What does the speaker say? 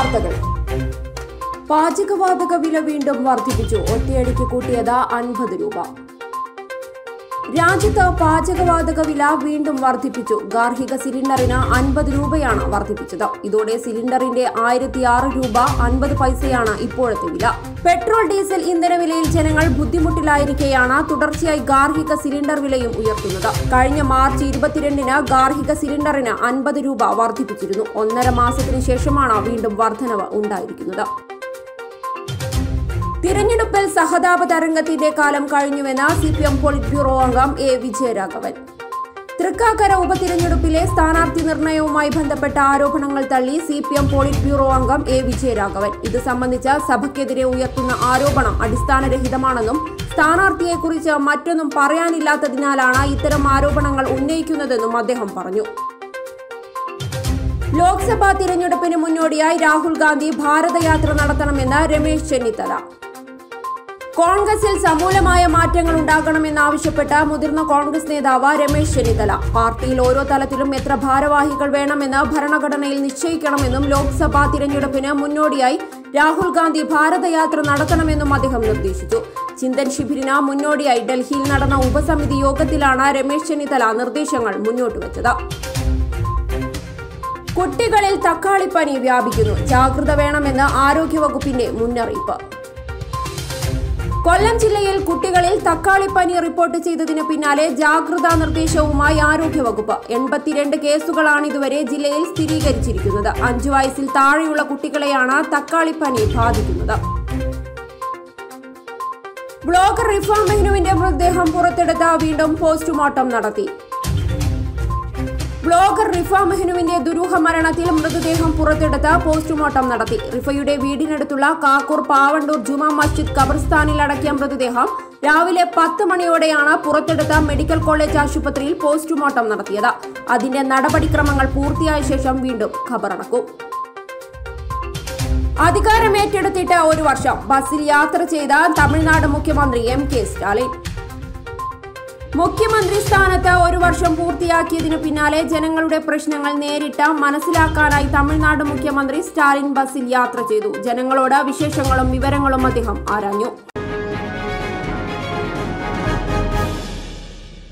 വാർത്തകൾ പാചകവാതക വില വീണ്ടും വർദ്ധിപ്പിച്ചു ഒറ്റയടിക്ക് കൂട്ടിയത് അൻപത് രൂപ രാജ്യത്ത് പാചകവാതക വില വീണ്ടും വർദ്ധിപ്പിച്ചു ഗാർഹിക സിലിണ്ടറിന് അൻപത് രൂപയാണ് വർദ്ധിപ്പിച്ചത് ഇതോടെ സിലിണ്ടറിന്റെ ആയിരത്തി ആറ് രൂപ അൻപത് പൈസയാണ് ഇപ്പോഴത്തെ വില പെട്രോൾ ഡീസൽ ഇന്ധനവിലയിൽ ജനങ്ങൾ ബുദ്ധിമുട്ടിലായിരിക്കെയാണ് തുടർച്ചയായി ഗാർഹിക സിലിണ്ടർ വിലയും ഉയർത്തുന്നത് കഴിഞ്ഞ മാർച്ച് ഇരുപത്തിരണ്ടിന് ഗാർഹിക സിലിണ്ടറിന് അൻപത് രൂപ വർദ്ധിപ്പിച്ചിരുന്നു ഒന്നര മാസത്തിനു ശേഷമാണ് വീണ്ടും വർധനവ് ഉണ്ടായിരിക്കുന്നത് തിരഞ്ഞെടുപ്പിൽ സഹതാപ തരംഗത്തിന്റെ കാലം കഴിഞ്ഞുവെന്ന് C P M polit bureau അംഗം എ വിജയരാഘവൻ തൃക്കാക്കര ഉപതിരഞ്ഞെടുപ്പിലെ സ്ഥാനാർത്ഥി നിർണയവുമായി ബന്ധപ്പെട്ട ആരോപണങ്ങൾ തള്ളി C P M polit bureau അംഗം എ വിജയരാഘവൻ ഇത് സംബന്ധിച്ച് സഭയ്ക്കെതിരെ ഉയർത്തുന്ന ആരോപണം അടിസ്ഥാനരഹിതമാണെന്നും സ്ഥാനാർത്ഥിയെക്കുറിച്ച് മറ്റൊന്നും പറയാനില്ലാത്തതിനാലാണ് ഇത്തരം ആരോപണങ്ങൾ ഉന്നയിക്കുന്നതെന്നും അദ്ദേഹം പറഞ്ഞു ലോക്സഭാ തിരഞ്ഞെടുപ്പിന് മുന്നോടിയായി രാഹുൽ ഗാന്ധി ഭാരതയാത്ര നടത്തണമെന്ന് രമേശ് ചെന്നിത്തല കോൺഗ്രസിൽ സമൂലമായ മാറ്റങ്ങൾ ഉണ്ടാകണമെന്നാവശ്യപ്പെട്ട മുതിർന്ന കോൺഗ്രസ് നേതാവ് രമേശ് ചെന്നിത്തല പാർട്ടിയിൽ ഓരോ തലത്തിലും എത്ര ഭാരവാഹികൾ വേണമെന്ന് ഭരണഘടനയിൽ നിശ്ചയിക്കണമെന്നും ലോക്സഭാ തിരഞ്ഞെടുപ്പിന് മുന്നോടിയായി രാഹുൽ ഗാന്ധി ഭാരതയാത്ര നടത്തണമെന്നും അദ്ദേഹം നിർദ്ദേശിച്ചു ചിന്തൻ ശിബിരിന് മുന്നോടിയായി ഡൽഹിയിൽ നടന്ന ഉപസമിതി യോഗത്തിലാണ് രമേശ് ചെന്നിത്തല നിർദ്ദേശങ്ങൾ മുന്നോട്ട് വച്ചത് കുട്ടികളിൽ തക്കാളിപ്പനി വ്യാപിക്കുന്നു ജാഗ്രത വേണമെന്ന് ആരോഗ്യവകുപ്പിന്റെ മുന്നറിയിപ്പ് കൊല്ലം ജില്ലയിൽ കുട്ടികളിൽ തക്കാളിപ്പനി റിപ്പോർട്ട് ചെയ്തതിന് പിന്നാലെ ജാഗ്രതാ നിർദ്ദേശവുമായി ആരോഗ്യവകുപ്പ് എൺപത്തിരണ്ട് കേസുകളാണ് ഇതുവരെ ജില്ലയിൽ സ്ഥിരീകരിച്ചിരിക്കുന്നത് അഞ്ചു വയസ്സിൽ താഴെയുള്ള കുട്ടികളെയാണ് തക്കാളിപ്പനി ബാധിക്കുന്നത് ബ്ലോഗർ റിഫ മെഹ്നുവിന്റെ മൃതദേഹം പുറത്തെടുത്ത് വീണ്ടും പോസ്റ്റ്മോർട്ടം നടത്തി ബ്ലോഗർ റിഫ മെഹ്നുവിന്റെ ദുരൂഹ മരണത്തിൽ മൃതദേഹം പുറത്തെടുത്ത് പോസ്റ്റ്മോർട്ടം നടത്തി റിഫയുടെ വീടിനടുത്തുള്ള കാക്കൂർ പാവണ്ടൂർ ജുമാ മസ്ജിദ് ഖബർസ്ഥാനിൽ അടക്കിയ മൃതദേഹം രാവിലെ പത്ത് മണിയോടെയാണ് പുറത്തെടുത്ത മെഡിക്കൽ കോളേജ് ആശുപത്രിയിൽ പോസ്റ്റ്മോർട്ടം നടത്തിയത് അതിന്റെ നടപടിക്രമങ്ങൾ പൂർത്തിയായ ശേഷം വീണ്ടും ഖബറടക്കും അധികാരം ഏറ്റെടുത്തിട്ട് ഒരു വർഷം ബസ്സിൽ യാത്ര ചെയ്ത തമിഴ്നാട് മുഖ്യമന്ത്രി എം കെ സ്റ്റാലിൻ മുഖ്യമന്ത്രി സ്ഥാനത്ത് ഒരു വർഷം പൂർത്തിയാക്കിയതിനു പിന്നാലെ ജനങ്ങളുടെ പ്രശ്നങ്ങൾ നേരിട്ട് മനസ്സിലാക്കാനായി തമിഴ്നാട് മുഖ്യമന്ത്രി സ്റ്റാലിൻ ബസ്സിൽ യാത്ര ചെയ്തു ജനങ്ങളോട് വിശേഷങ്ങളും വിവരങ്ങളും അദ്ദേഹം ആരാഞ്ഞു